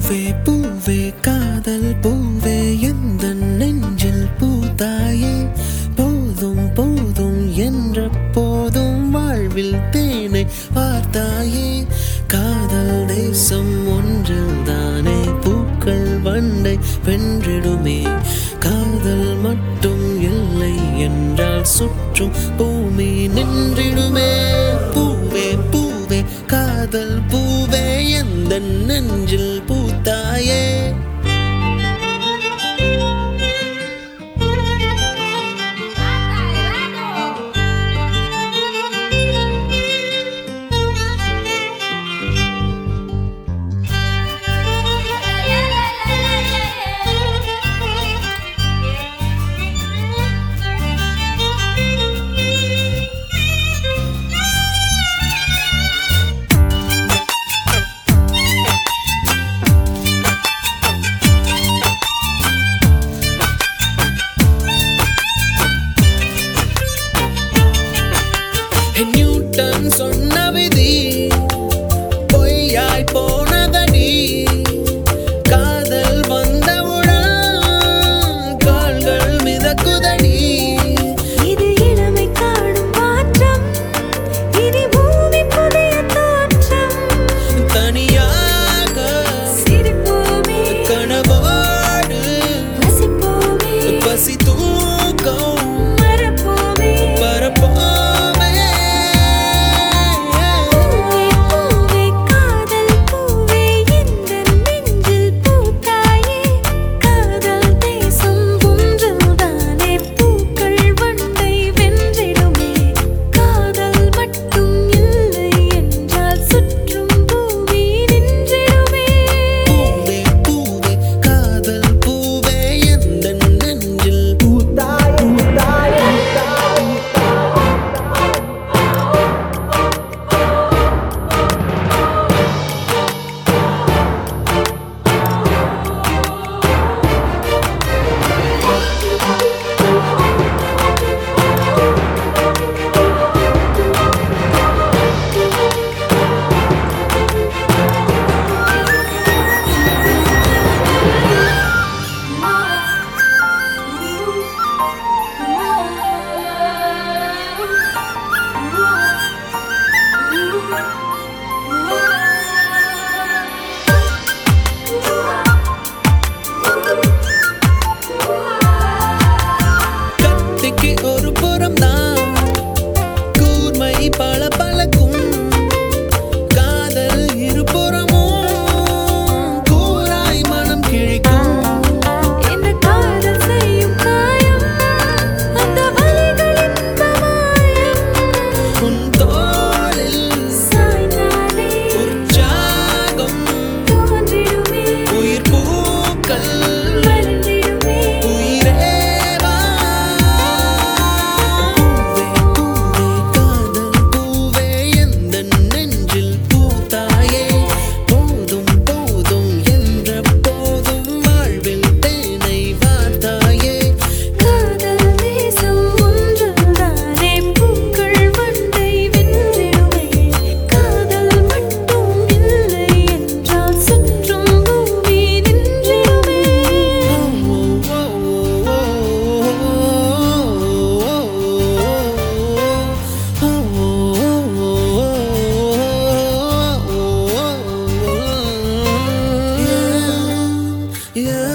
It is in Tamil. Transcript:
பூவே பூவே காதல் பூவே எந்த நெஞ்சில் பூத்தாயே போதும் போதும் என்ற போதும் வாழ்வில் தேனை பார்த்தாயே காதல் தேசம் ஒன்றில் தானே பூக்கள் வண்டை வென்றிடுமே காதல் மட்டும் இல்லை என்றால் சுற்றும் பூமி நின்றிடுமே பூவே பூவே காதல் பூவே எந்த நெஞ்சில் பூத்தாயே நியூட்டன் சொன்ன விதி பொய்யாய் போனதடி காதல் வந்தவுடன் கால்கள் மிதக்குதடி இது இளமை காணும் மாற்றம் இனி பூமி புதிய தோற்றம் தனியாக சிரிப்போமே கனவோடு வசிப்போமே பசி தூக்கம் மறப்போமே பரப்போமே பூவே பூவே காதல் பூவே எந்த நெஞ்சில் பூத்தாயே காதல் தேசம் ஒன்றில்தானே பூக்கள் வண்டை வென்றிடுமே காதல் மட்டும் இல்லை என்றால் சுற்றும் பூமி நின்றிடுமே பூவே பூவே காதல் பூவே எந்த நெஞ்சில் கத்திக்கு ஒரு புறம் தான் கூர்மை பல பழக்கும் காதல் இருபுறமும் கூராய் மனம் கிழிக்கும் என்ன காதல் செய்யும் காயம் அந்த வலிகளின் மாயம் உன் தோளில் சாய்ந்தாலே உற்சாகம் தோன்றிடுமே உயிர் பூக்கள் மலர்ந்திடுமே உயிரேவா பூவே பூவே காதல் பூவே எந்த நெஞ்சில் பூத்தாயே போதும் போதும் என்ற போதும் வாழ்வில் தேனை வார்த்தாயே காதல் தேசம் ஒன்றில்தானே பூக்கள் வண்டை வென்றிடுமே காதல் மட்டும் இல்லை என்றால் சுற்றும் பூமி நின்றிடுமே Yeah.